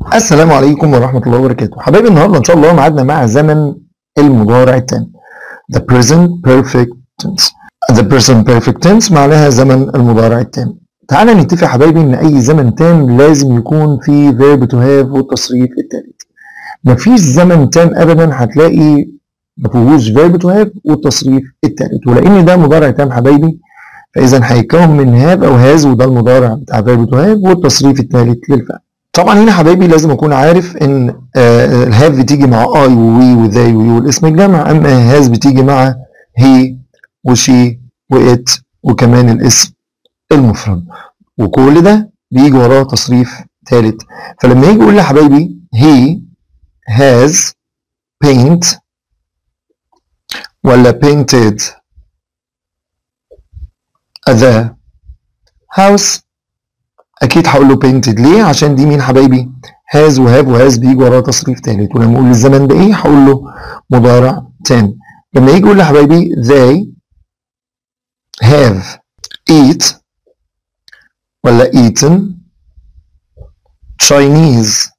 السلام عليكم ورحمة الله وبركاته حبايبي النهاردة إن شاء الله معادنا مع زمن المضارع التام the present perfect tense the present perfect tense معناها زمن المضارع التام تعالى نتفق يا حبايبي إن أي زمن تام لازم يكون فيه verb to have والتصريف التالت مفيش زمن تام أبدا هتلاقي مفيهوش verb to have والتصريف التالت ولأن ده مضارع تام حبايبي فإذا هيتكون من have أو has وده المضارع بتاع verb to have والتصريف التالت للفعل طبعا هنا حبايبي لازم اكون عارف ان الهاف بتيجي مع اي ووي وذي ويو والاسم الجمع اما هاز بتيجي مع هي وشي وات وكمان الاسم المفرد وكل ده بيجي وراه تصريف ثالث فلما يجي يقول لي حبايبي he has paint ولا painted the house اكيد هقول له painted ليه عشان دي مين حبايبي has وهاف وهاز بيجي وراه تصريف ثالث ولما اقول الزمن ده ايه هقول له مضارع تام لما يجي يقول لي حبايبي they have eat ولا eaten Chinese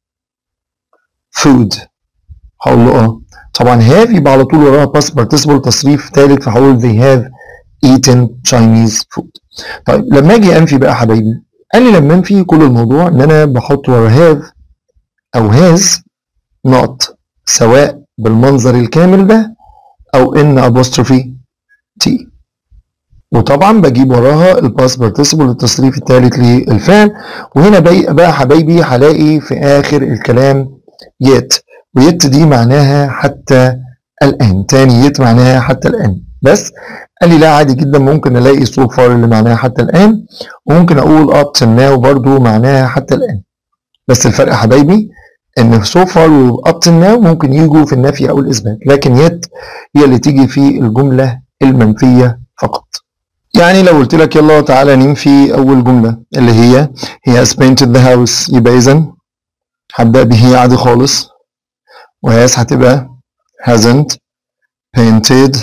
food هقول له اه طبعا have يبقى على طول وراها past participle تصريف ثالث فهقول they have eaten Chinese food طيب لما اجي انفي بقى حبايبي قال لي لما انفي كل الموضوع ان انا بحط ورا have او has not سواء بالمنظر الكامل ده او ان apostrophe t وطبعا بجيب وراها الباس بارتيسيبل التصريف الثالث للفعل وهنا بقى, بقى حبايبي هلاقي في اخر الكلام yet ويت دي معناها حتى الان تاني يت معناها حتى الان بس قال لي لا عادي جدا ممكن الاقي سو فار اللي معناها حتى الان وممكن اقول اب till now برضو معناها حتى الان بس الفرق يا حبايبي ان سو فار واب till now ممكن يجوا في النفي او الاثبات لكن يت هي اللي تيجي في الجمله المنفيه فقط يعني لو قلت لك يلا تعالى ننفي اول جمله اللي هي he has painted the house يبقى اذا هبدا به عادي خالص وهي هتبقى hasn't painted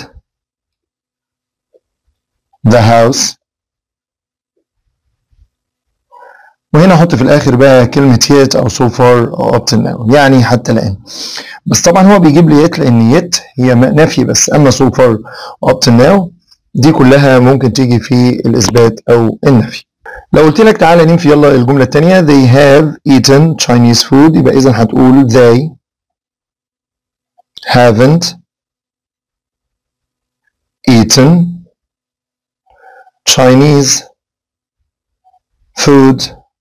the house وهنا احط في الاخر بقى كلمة yet او so far او up till now يعني حتى الان بس طبعا هو بيجيب لي yet لان yet هي نفي بس اما so far و up till now دي كلها ممكن تيجي في الاثبات او النفي لو قلت لك تعالى ننفي يلا الجملة الثانية they have eaten Chinese food يبقى اذا هتقول they haven't eaten Chinese food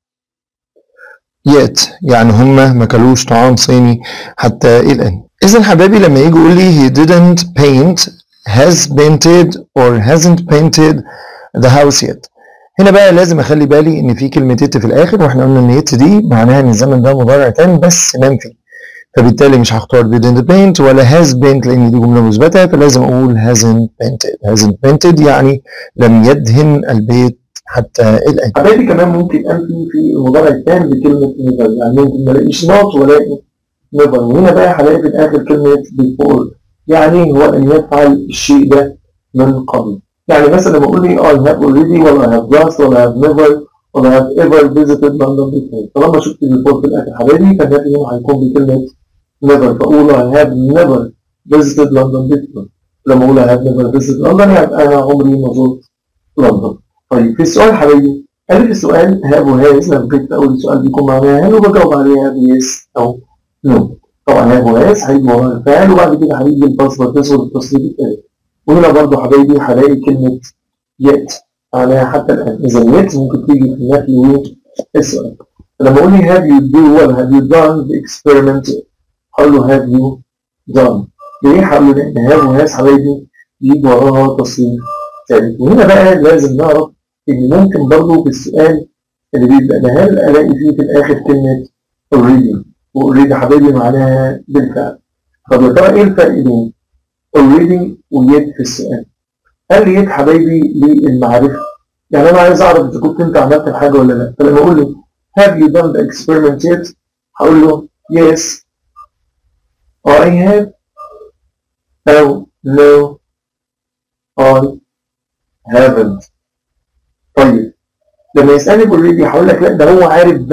yet يعني هم ما كلوش طعام صيني حتى الآن إذا حبايبي لما يجي يقول لي he didn't paint has painted or hasn't painted the house yet هنا بقى لازم اخلي بالي ان في كلمه يت في الاخر واحنا قلنا ان يت دي معناها ان الزمن ده مضارع تام بس منفي فبالتالي مش هختار didn't paint ولا has paint لان دي جمله مثبته فلازم اقول hasn't painted hasn't painted يعني لم يدهن البيت حتى الان. حبايبي كمان ممكن انفي في المضارع التام بكلمه never يعني ممكن ما الاقيش not والاقي never وهنا بقى هلاقي في الاخر كلمه before يعني هو ان يفعل الشيء ده من قبل. يعني مثلا لما اقول لي I have already ولا I have just ولا I have never ولا I have ever visited London before طالما شفت before في الاخر حبايبي فالنفي هنا هيكون بكلمه never فأقول I have never visited London before لما أقول I have never visited London يعني أنا عمري ما زرت لندن طيب في السؤال حبايبي قال لي في السؤال have و has لما جيت أول سؤال بيكون معناها هل وبجاوب عليه have yes أو no طبعا have و has هيجي ورا الفعل وبعد كده هيجي الباسورد تسوي التصريف التالت وهنا برضه حبايبي هلاقي كلمة yet معناها حتى الآن إذا yet ممكن تيجي في النفي والسؤال لما أقول لي have you do ولا have you done the experiment هقول له have you done ليه هقول له لان have وهاز حبايبي يجي وراها تصريف ثالث وهنا بقى لازم نعرف ان ممكن برضه في السؤال اللي بيبقى ده هل الاقي فيه في الاخر كلمه already واوريدي حبايبي معناها بالفعل طب يا ترى ايه الفرق بين already ويت في السؤال قال لي يت حبايبي للمعرفه يعني انا عايز اعرف اذا كنت انت عملت الحاجه ولا لا فلما اقول له have you done the experiment yet هقول له yes I have أو no I haven't طيب لما يسألني already هقول لك لا ده هو عارف بس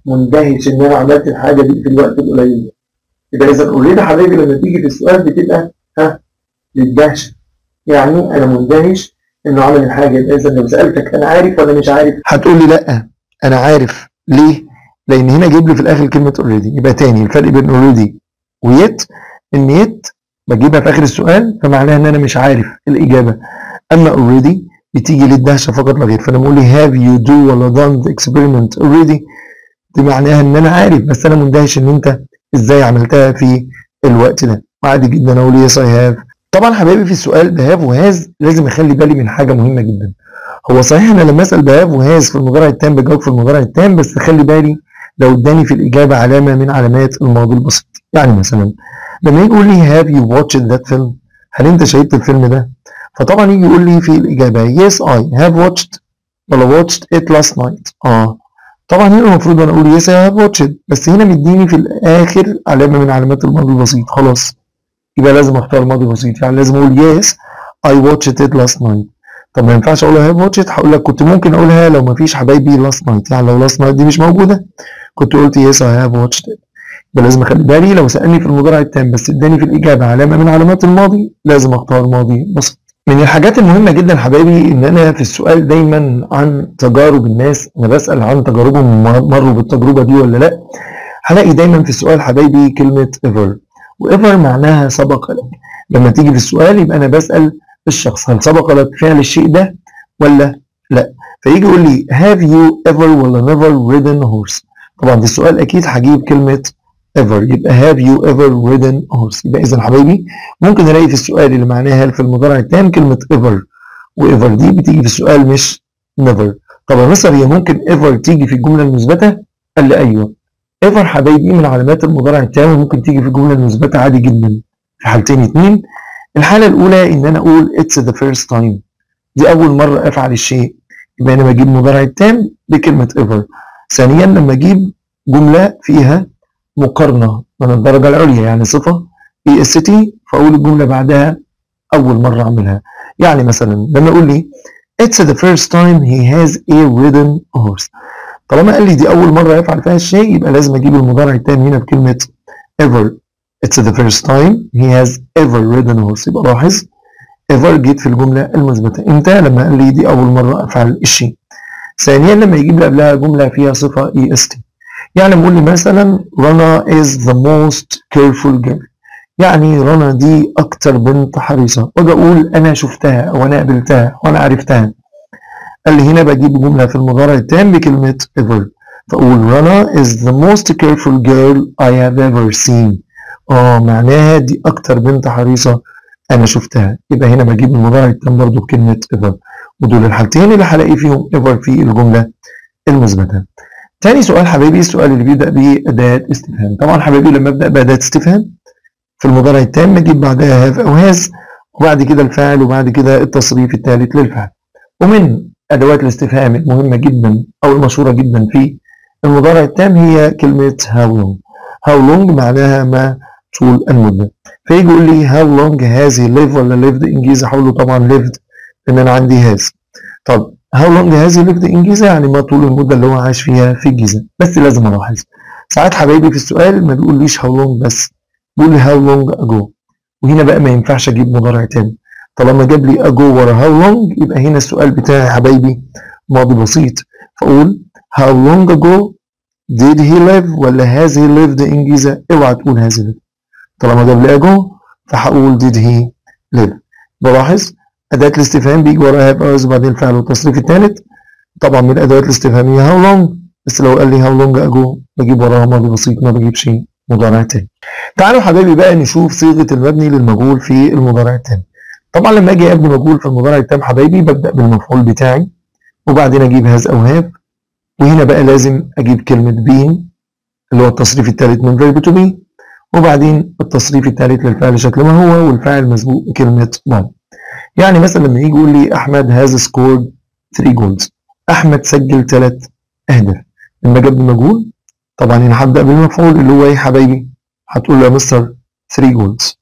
مندهش ان انا عملت الحاجه دي في الوقت القليل ده يبقى اذا اوريدي حبايبي لما تيجي في السؤال بتبقى ها للدهشه يعني انا مندهش انه عمل الحاجه يبقى اذا لو سالتك انا عارف ولا مش عارف هتقول لي لا انا عارف ليه؟ لان هنا جايب لي في الاخر كلمه اوريدي يبقى تاني الفرق بين اوريدي ويت ان يت بجيبها في اخر السؤال فمعناها ان انا مش عارف الاجابه اما اوريدي بتيجي للدهشه فقط لا غير فانا بقول لي هاف يو دو ولا done the experiment already دي معناها ان انا عارف بس انا مندهش ان انت ازاي عملتها في الوقت ده وعادي جدا اقول يس اي هاف طبعا حبايبي في السؤال بهاف وهاز لازم اخلي بالي من حاجه مهمه جدا هو صحيح انا لما اسال بهاف وهاز في المضارع التام بجاوب في المضارع التام بس خلي بالي لو اداني في الاجابه علامه من علامات الماضي البسيط يعني مثلا لما يجي يقول لي هاف يو واتشد ذات فيلم هل انت شاهدت الفيلم ده فطبعا يجي يقول لي في الاجابه yes I have watched ولا watched it last night اه طبعا هنا المفروض انا اقول yes I have watched بس هنا مديني في الاخر علامه من علامات الماضي البسيط خلاص يبقى لازم اختار ماضي بسيط يعني لازم اقول yes I watched it last night طب ما ينفعش اقول have watched هقول لك كنت ممكن اقولها لو ما فيش حبايبي last night يعني لو last night دي مش موجوده كنت قلت yes I have watched it يبقى لازم اخلي بالي لو سالني في المضارع التام بس اداني في الاجابه علامه من علامات الماضي لازم اختار ماضي بسيط من الحاجات المهمة جدا حبايبي إن أنا في السؤال دايما عن تجارب الناس أنا بسأل عن تجاربهم مروا بالتجربة دي ولا لأ هلاقي دايما في السؤال حبايبي كلمة ever وever معناها سبق لك لما تيجي في السؤال يبقى أنا بسأل الشخص هل سبق لك فعل الشيء ده ولا لأ فيجي يقول لي have you ever ولا never ridden a horse طبعا في السؤال أكيد هجيب كلمة ever يبقى have you ever ridden a horse يبقى اذا حبايبي ممكن الاقي في السؤال اللي معناها هل في المضارع التام كلمه ever وايفر دي بتيجي في السؤال مش never طب يا مستر هي ممكن ever تيجي في الجمله المثبته قال لي ايوه ever حبايبي من علامات المضارع التام وممكن تيجي في الجمله المثبته عادي جدا في حالتين اتنين الحاله الاولى ان انا اقول it's the first time دي اول مره افعل الشيء يبقى انا بجيب مضارع التام بكلمه ever ثانيا لما اجيب جمله فيها مقارنة من الدرجة العليا يعني صفة اي اس تي فأقول الجملة بعدها أول مرة أعملها يعني مثلا لما أقول لي It's the first time he has a ridden horse طالما قال لي دي أول مرة يفعل فيها الشيء يبقى لازم أجيب المضارع التام هنا بكلمة ever It's the first time he has ever ridden a horse يبقى لاحظ ever جيت في الجملة المثبتة امتى لما قال لي دي أول مرة أفعل الشيء ثانيا لما يجيب لي قبلها جملة فيها صفة اي اس تي يعني بقول لي مثلا رنا is the most careful girl يعني رنا دي أكتر بنت حريصة وأجي أقول أنا شفتها أو أنا قابلتها وأنا عرفتها قال لي هنا بجيب جملة في المضارع التام بكلمة ever فأقول رنا is the most careful girl I have ever seen آه معناها دي أكتر بنت حريصة أنا شفتها يبقى هنا بجيب المضارع التام برضه بكلمة ever ودول الحالتين اللي هلاقي فيهم ever في الجملة المثبتة تاني سؤال حبايبي السؤال اللي بيبدأ بأداة استفهام طبعا حبايبي لما أبدأ بأداة استفهام في المضارع التام بجيب بعدها هاف أو هاز وبعد كده الفعل وبعد كده التصريف الثالث للفعل ومن أدوات الاستفهام المهمة جدا أو المشهورة جدا في المضارع التام هي كلمة how long how long معناها ما طول المدة فيجي يقول لي how long has he lived ولا lived إنجليزي هقول له طبعا lived لأن أنا عندي has طب how long has he lived in جيزة يعني ما طول المدة اللي هو عايش فيها في الجيزة بس لازم ألاحظ ساعات حبايبي في السؤال ما بيقوليش how long بس بيقول لي how long ago وهنا بقى ما ينفعش أجيب مضارع تاني طالما جاب لي ago ورا how long يبقى هنا السؤال بتاعي حبايبي ماضي بسيط فأقول how long ago did he live ولا has he lived in جيزة اوعى تقول has he lived طالما جاب لي ago فهقول did he live بلاحظ أداة الاستفهام بيجي وراها هاف أوز وبعدين الفعل والتصريف الثالث طبعا من الأدوات الاستفهامية هاو لونج بس لو قال لي هاو لونج أجو بجيب وراها ماضي بسيط ما بجيبش مضارع تاني. تعالوا حبايبي بقى نشوف صيغة المبني للمجهول في المضارع التام. طبعا لما أجي أبني مجهول في المضارع التام حبايبي ببدأ بالمفعول بتاعي وبعدين أجيب هاز أو هاف وهنا بقى لازم أجيب كلمة بين اللي هو التصريف الثالث من فيرب تو بي وبعدين التصريف الثالث للفعل شكل ما هو والفاعل مسبوق بكلمة باي. يعني مثلا لما يجي يقول لي احمد هاز سكورد 3 جولز احمد سجل ثلاث اهداف لما جاب المجهول طبعا هنا هبدا بالمفعول اللي هو ايه حبايبي هتقول له يا مستر 3 جولز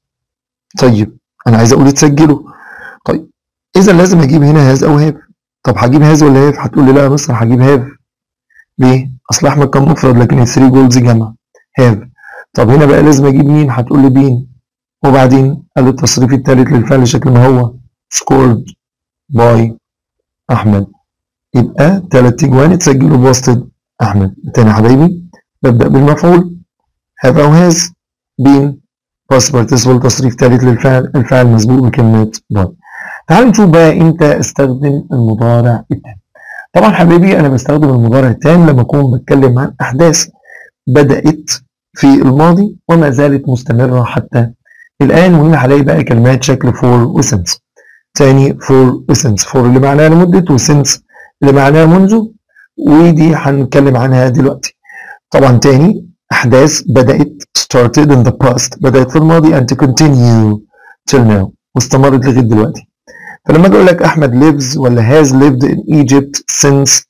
طيب انا عايز اقول تسجله طيب اذا لازم اجيب هنا هاز او هاف طب هجيب هاز ولا هاف هتقول لي لا يا مستر هجيب هاف ليه اصل احمد كان مفرد لكن ال 3 جولز جمع have طب هنا بقى لازم اجيب مين هتقول لي بين وبعدين قال التصريف الثالث للفعل شكل ما هو scored by احمد يبقى ثلاث تجوان اتسجلوا بواسطه احمد تاني يا حبايبي ببدا بالمفعول have او has been past participle تصريف ثالث للفعل الفعل مسبوق بكلمه by تعالوا نشوف بقى امتى استخدم المضارع التام طبعا حبايبي انا بستخدم المضارع التام لما اكون بتكلم عن احداث بدات في الماضي وما زالت مستمره حتى الان وهنا هلاقي بقى كلمات شكل فور وسنس تاني فور وسنس فور اللي معناها لمده وسنس اللي معناها منذ ودي هنتكلم عنها دلوقتي طبعا تاني احداث بدات started in the past بدات في الماضي and to continue till now واستمرت لغايه دلوقتي فلما اجي اقول لك احمد lives ولا has lived in Egypt since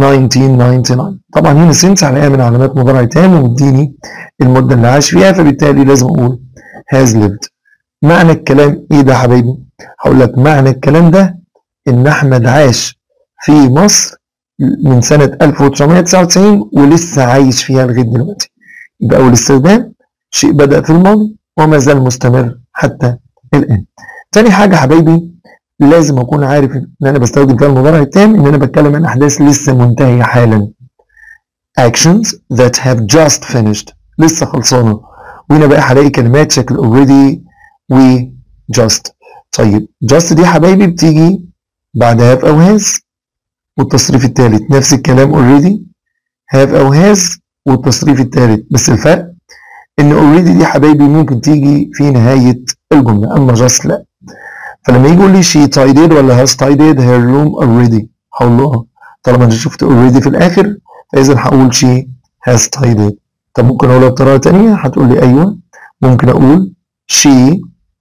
1999 طبعا هنا since عليها من علامات مضارع تام ومديني المده اللي عاش فيها فبالتالي لازم اقول has lived معنى الكلام ايه ده يا حبايبي؟ هقول لك معنى الكلام ده ان احمد عاش في مصر من سنه 1999 ولسه عايش فيها لغايه دلوقتي يبقى اول استخدام شيء بدا في الماضي وما زال مستمر حتى الان تاني حاجه حبايبي لازم اكون عارف ان انا بستخدم فيها المضارع التام ان انا بتكلم عن احداث لسه منتهيه حالا actions that have just finished لسه خلصانه وهنا بقى هلاقي كلمات شكل already و just طيب just دي حبايبي بتيجي بعد have او has والتصريف الثالث نفس الكلام already have او has والتصريف الثالث بس الفرق ان already دي حبايبي ممكن تيجي في نهايه الجمله اما just لا فلما يجي يقول لي she tidied ولا has tidied her room already هقول له طالما انا شفت already في الاخر فاذا هقول she has tidied طب ممكن اقولها بطريقه ثانيه هتقول لي ايوه ممكن اقول she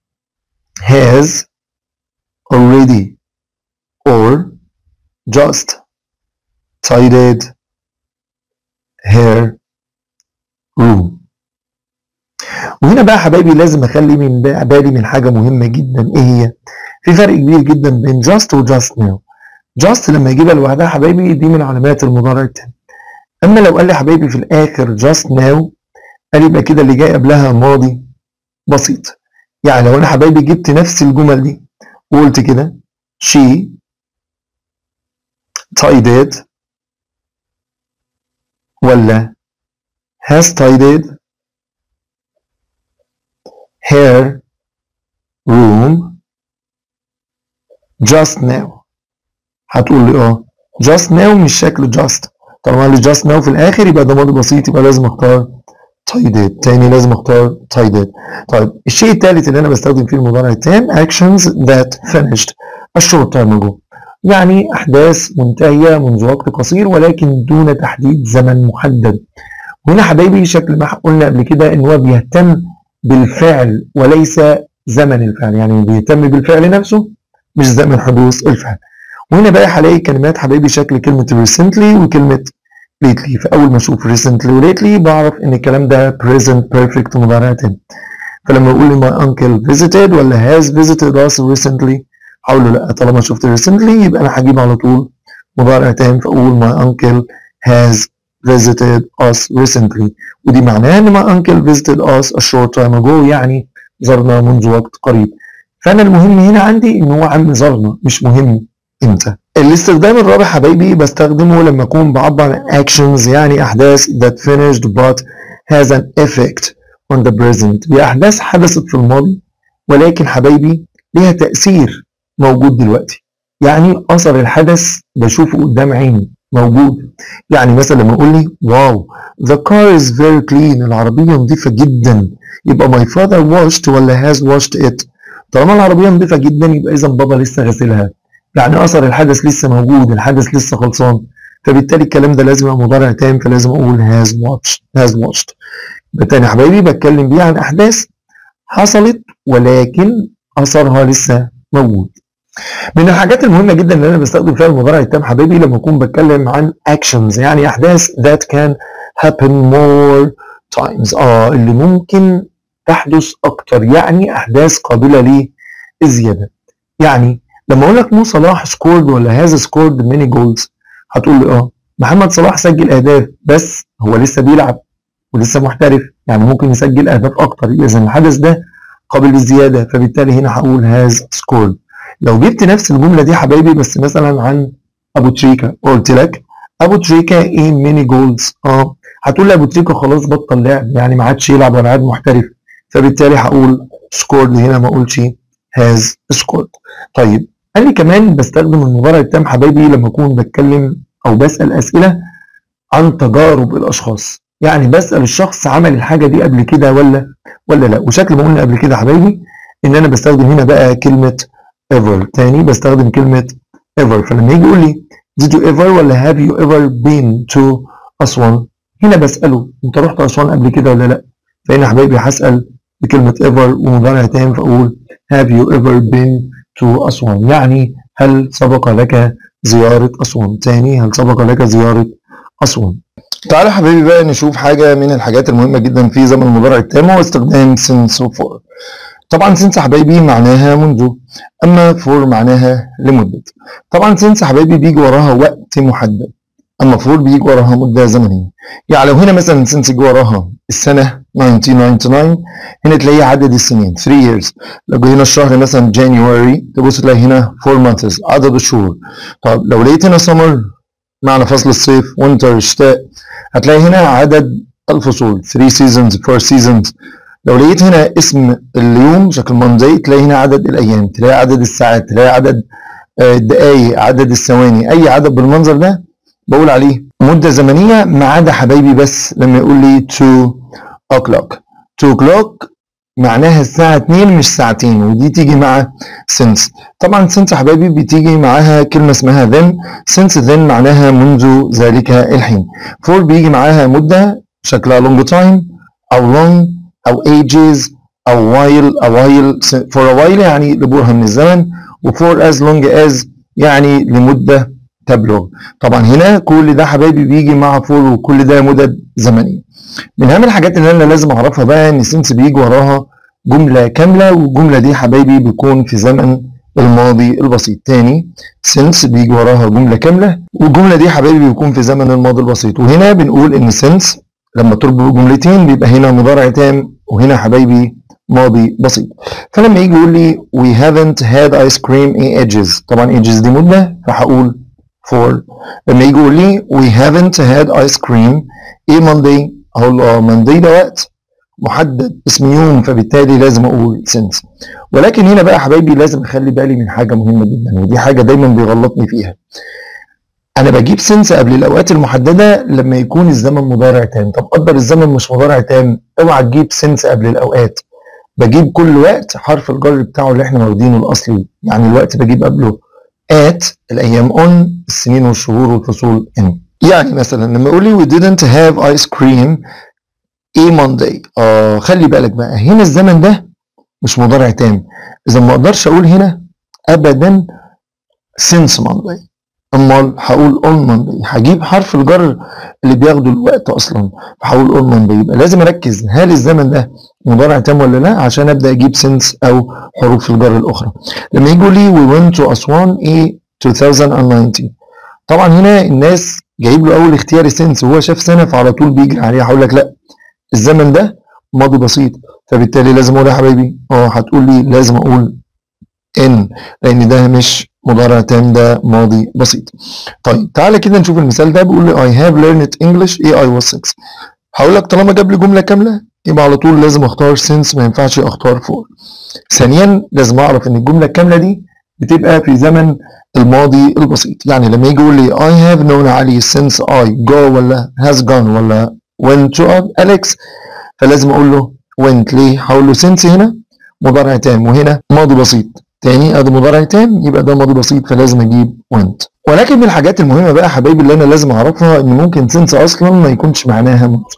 has already or just tidied her room وهنا بقى حبايبي لازم اخلي من بالي من حاجه مهمه جدا ايه هي في فرق كبير جدا بين just و just now just لما يجيبها لوحدها حبايبي دي من علامات المضارع التام اما لو قال لي حبايبي في الاخر just now قال يبقى كده اللي جاي قبلها ماضي بسيط يعني لو انا حبايبي جبت نفس الجمل دي وقلت كده she tidied ولا has tidied her room just now هتقول لي اه just now مش شكل just طالما قال لي just now في الاخر يبقى ده ماضي بسيط يبقى لازم اختار tidied تاني لازم اختار tidied طيب الشيء الثالث اللي انا بستخدم فيه المضارع التام actions that finished a short time ago يعني احداث منتهيه منذ وقت قصير ولكن دون تحديد زمن محدد هنا حبايبي شكل ما قلنا قبل كده ان هو بيهتم بالفعل وليس زمن الفعل يعني بيهتم بالفعل نفسه مش زمن حدوث الفعل وهنا بقى هلاقي كلمات حبايبي شكل كلمة recently وكلمة lately فأول ما أشوف recently و lately بعرف إن الكلام ده present perfect مضارع تام فلما يقول لي my uncle visited ولا has visited us recently هقول له لا طالما شفت recently يبقى أنا هجيب على طول مضارع تام فأقول my uncle has visited us recently ودي معناها ان my uncle visited us a short time ago يعني زرنا منذ وقت قريب فانا المهم هنا عندي ان هو عم زرنا مش مهم امتى الاستخدام الرابع حبايبي بستخدمه لما اكون بعبر عن actions يعني احداث that finished but has an effect on the present دي احداث حدثت في الماضي ولكن حبايبي ليها تأثير موجود دلوقتي يعني اثر الحدث بشوفه قدام عيني موجود يعني مثلا لما يقول لي واو the car is very clean العربية نظيفة جدا يبقى my father washed ولا has washed it طالما العربية نظيفة جدا يبقى إذا بابا لسه غسلها يعني أثر الحدث لسه موجود الحدث لسه خلصان فبالتالي الكلام ده لازم يبقى مضارع تام فلازم أقول has watched has watched يبقى تاني يا حبايبي بتكلم بيه عن أحداث حصلت ولكن أثرها لسه موجود من الحاجات المهمه جدا اللي انا بستخدم فيها المضارع التام حبايبي لما اكون بتكلم عن actions يعني احداث that can happen more times اه اللي ممكن تحدث اكتر يعني احداث قابله للزياده يعني لما اقول لك مو صلاح سكورد ولا هاز سكورد ماني جولز هتقول لي اه محمد صلاح سجل اهداف بس هو لسه بيلعب ولسه محترف يعني ممكن يسجل اهداف اكتر اذا الحدث ده قابل للزياده فبالتالي هنا هقول هاز سكورد لو جبت نفس الجمله دي حبايبي بس مثلا عن ابو تريكا قلت لك ابو تريكا ايه ميني جولز اه هتقول لي ابو تريكا خلاص بطل لعب يعني ما عادش يلعب ولا عاد محترف فبالتالي هقول سكورد هنا ما اقولش هاز سكورد طيب قال لي كمان بستخدم المضارع التام حبايبي لما اكون بتكلم او بسال اسئله عن تجارب الاشخاص يعني بسال الشخص عمل الحاجه دي قبل كده ولا ولا لا وشكل ما قلنا قبل كده حبايبي ان انا بستخدم هنا بقى كلمه ever تاني بستخدم كلمه ever فلما يجي يقول لي did you ever ولا have you ever been to أسوان هنا بسأله انت رحت أسوان قبل كده ولا لا فهنا حبايبي هسأل بكلمة ever ومضارع تام فأقول have you ever been to أسوان يعني هل سبق لك زيارة أسوان تاني هل سبق لك زيارة أسوان تعالى حبيبي بقى نشوف حاجة من الحاجات المهمة جدا في زمن المضارع التام هو استخدام since و for طبعا since حبايبي معناها منذ أما for معناها لمدة طبعا since حبايبي بيجي وراها وقت محدد أما for بيجي وراها مدة زمنية يعني لو هنا مثلا since يجي وراها السنة 1999 هنا تلاقي عدد السنين 3 years لو جه هنا الشهر مثلا January تبص تلاقي هنا 4 months عدد الشهور طب لو لقيت هنا summer معنى فصل الصيف winter شتاء هتلاقي هنا عدد الفصول 3 seasons 4 seasons لو لقيت هنا اسم اليوم شكل ماندي تلاقي هنا عدد الايام تلاقي عدد الساعات تلاقي عدد الدقايق عدد الثواني اي عدد بالمنظر ده بقول عليه مده زمنيه ما عدا حبايبي بس لما يقول لي 2 o'clock 2 o'clock معناها الساعة 2 مش ساعتين ودي تيجي مع since طبعا since حبايبي بتيجي معاها كلمة اسمها then since then معناها منذ ذلك الحين for بيجي معاها مدة شكلها long time أو long أو ages أو while a while for a while يعني لبورها من الزمن و for as long as يعني لمدة تبلغ طبعا هنا كل ده حبايبي بيجي مع for وكل ده مدد زمنية من أهم الحاجات اللي أنا لازم أعرفها بقى إن since بيجي وراها جملة كاملة والجملة دي حبايبي بيكون في زمن الماضي البسيط تاني since بيجي وراها جملة كاملة والجملة دي حبايبي بيكون في زمن الماضي البسيط وهنا بنقول إن since لما تربط جملتين بيبقى هنا مضارع تام وهنا حبايبي ماضي بسيط فلما يجي يقول لي we haven't had ice cream in ages طبعا ages دي مدة فهقول for لما يجي يقول لي we haven't had ice cream ايه Monday اقول اه Monday ده وقت محدد اسم يوم فبالتالي لازم اقول since ولكن هنا بقى حبايبي لازم اخلي بالي من حاجه مهمه جدا ودي حاجه دايما بيغلطني فيها انا بجيب since قبل الاوقات المحدده لما يكون الزمن مضارع تام طب قدر الزمن مش مضارع تام اوعى تجيب since قبل الاوقات بجيب كل وقت حرف الجر بتاعه اللي احنا واخدينه الاصلي يعني الوقت بجيب قبله at الايام on السنين والشهور والفصول in يعني مثلا لما يقول لي we didn't have ice cream ايه مانداي اه خلي بالك بقى هنا الزمن ده مش مضارع تام اذا ما اقدرش اقول هنا ابدا since مانداي امال هقول on مانداي هجيب حرف الجر اللي بياخده الوقت اصلا فهقول on مانداي يبقى لازم اركز هل الزمن ده مضارع تام ولا لا عشان ابدا اجيب since او حروف الجر الاخرى لما يجوا لي we went to اسوان ايه 2019 طبعا هنا الناس جايب له اول اختياري since وهو شاف سنه فعلى طول بيجري عليها هقول لك لا الزمن ده ماضي بسيط فبالتالي لازم اقول يا حبايبي اه هتقول لي لازم اقول ان لان ده مش مضارع تام ده ماضي بسيط طيب تعالى كده نشوف المثال ده بيقول لي I have learned English ايه I was 6 هقول لك طالما جاب لي جمله كامله يبقى على طول لازم اختار since ما ينفعش اختار for ثانيا لازم اعرف ان الجمله الكامله دي بتبقى في زمن الماضي البسيط يعني لما يجي يقول لي I have known علي since I go ولا has gone ولا went to Alex فلازم اقول له went ليه هقول له since هنا مضارع تام وهنا ماضي بسيط تاني ادي مضارع تام يبقى ده ماضي بسيط فلازم اجيب went ولكن من الحاجات المهمه بقى حبايبي اللي انا لازم اعرفها ان ممكن since اصلا ما يكونش معناها ماضي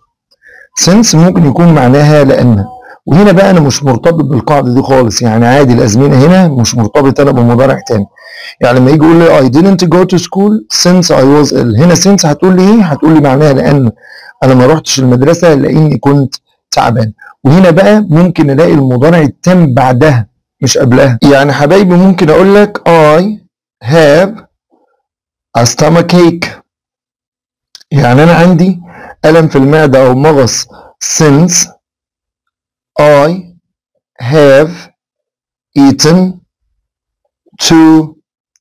since ممكن يكون معناها لان وهنا بقى انا مش مرتبط بالقاعده دي خالص يعني عادي الازمنه هنا مش مرتبط انا بمضارع تام يعني لما يجي يقول لي I didn't go to school since I was ill هنا since هتقول لي ايه هتقول لي معناها لان انا ما رحتش المدرسه لاني كنت تعبان وهنا بقى ممكن الاقي المضارع التام بعدها مش قبلها يعني حبايبي ممكن اقول لك I have a stomach ache يعني أنا عندي ألم في المعدة أو مغص since I have eaten too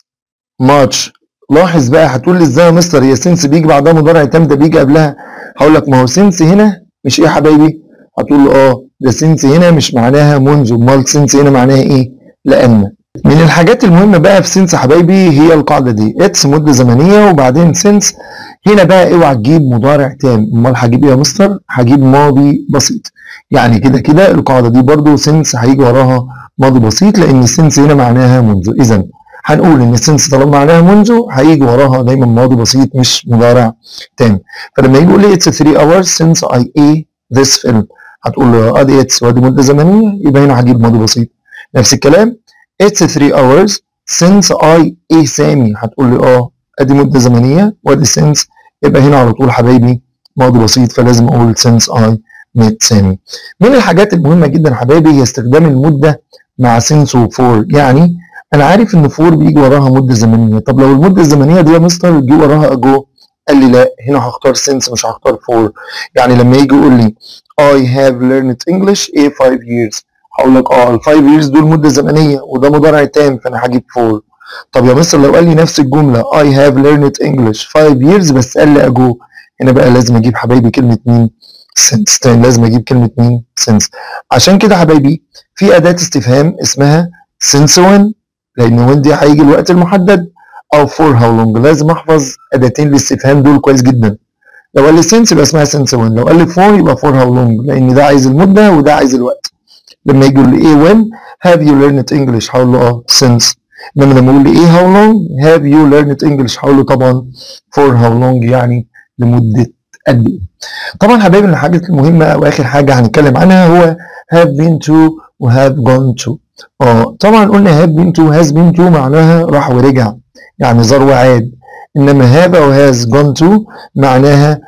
much لاحظ بقى هتقول لي ازاي يا مستر هي سنس بيجي بعدها مضارع تام ده بيجي قبلها هقول لك ما هو سنس هنا مش ايه يا حبايبي هتقول له اه ده سنس هنا مش معناها منذ امال سنس هنا معناها ايه لان من الحاجات المهمة بقى في سنس حبايبي هي القاعدة دي اتس مدة زمنية وبعدين سنس هنا بقى اوعى تجيب مضارع تام امال هجيب ايه يا مستر هجيب ماضي بسيط يعني كده كده القاعدة دي برضو سنس هيجي وراها ماضي بسيط لان السنس هنا معناها منذ اذا هنقول ان السنس طالما معناها منذ هيجي وراها دايما ماضي بسيط مش مضارع تام فلما يجي يقول لي it's 3 hours since I ate this film هتقول له ادي اتس وادي مده زمنيه يبقى هنا هجيب ماضي بسيط نفس الكلام it's 3 hours since I ate سامي هتقول لي اه ادي مده زمنيه وادي since يبقى هنا على طول حبايبي ماضي بسيط فلازم اقول since I met سامي من الحاجات المهمه جدا حبايبي هي استخدام المده مع since و for يعني انا عارف ان فور بيجي وراها مده زمنيه طب لو المده الزمنيه دي يا مستر بيجي وراها اجو قال لي لا هنا هختار since مش هختار for يعني لما يجي يقول لي I have learned English a 5 years هقول لك اه ال 5 years دول مده زمنيه وده مضارع تام فانا هجيب for طب يا مستر لو قال لي نفس الجمله I have learned English 5 years بس قال لي اجو هنا بقى لازم اجيب حبايبي كلمه مين since تاني لازم اجيب كلمه مين since عشان كده حبايبي في اداه استفهام اسمها since when لان when دي هيجي الوقت المحدد او for how long لازم احفظ اداتين الاستفهام دول كويس جدا لو قال لي since يبقى اسمها since when لو قال لي for يبقى for how long لان ده عايز المده وده عايز الوقت لما يجي يقول لي ايه when have you learned English هقول له اه since انما لما يقول لي ايه how long have you learned English هقول له طبعا for how long يعني لمده قد ايه طبعا حبايبي من الحاجات المهمه واخر حاجه هنتكلم عنها هو have been to و have gone to اه طبعا قلنا have been to has been to معناها راح ورجع يعني زار وعاد انما have او has gone to معناها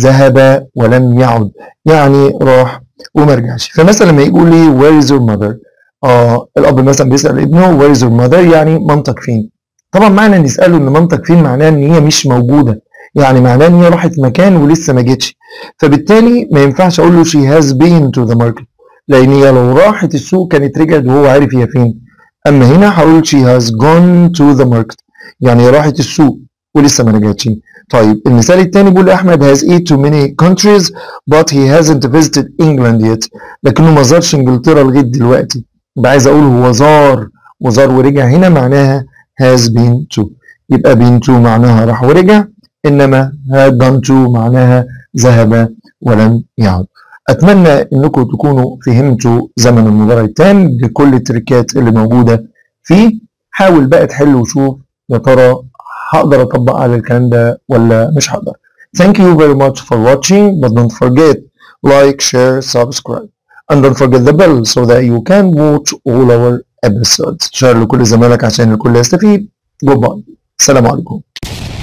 ذهب ولم يعد يعني راح وما رجعش فمثلا لما يقول لي where is your mother اه الاب مثلا بيسال ابنه where is your mother يعني مامتك فين طبعا معنى ان يساله ان مامتك فين معناه ان هي مش موجوده يعني معناه ان هي راحت مكان ولسه ما جتش فبالتالي ما ينفعش اقول له she has been to the market لان هي لو راحت السوق كانت رجعت وهو عارف هي فين اما هنا هقول she has gone to the market يعني هي راحت السوق ولسه ما رجعتش طيب المثال الثاني بيقول احمد has eaten to many countries but he hasn't visited England yet لكنه ما زارش انجلترا لغايه دلوقتي يبقى عايز اقول هو زار وزار ورجع هنا معناها has been to يبقى been to معناها راح ورجع انما had gone to معناها ذهب ولم يعد اتمنى انكم تكونوا فهمتوا زمن المضارع التام بكل التريكات اللي موجوده فيه حاول بقى تحل وشوف يا ترى هقدر اطبق على الكلام ده ولا مش هقدر thank you very much for watching but don't forget like share subscribe and don't forget the bell so that you can watch all our episodes شير لكل زمايلك عشان الكل يستفيد goodbye السلام عليكم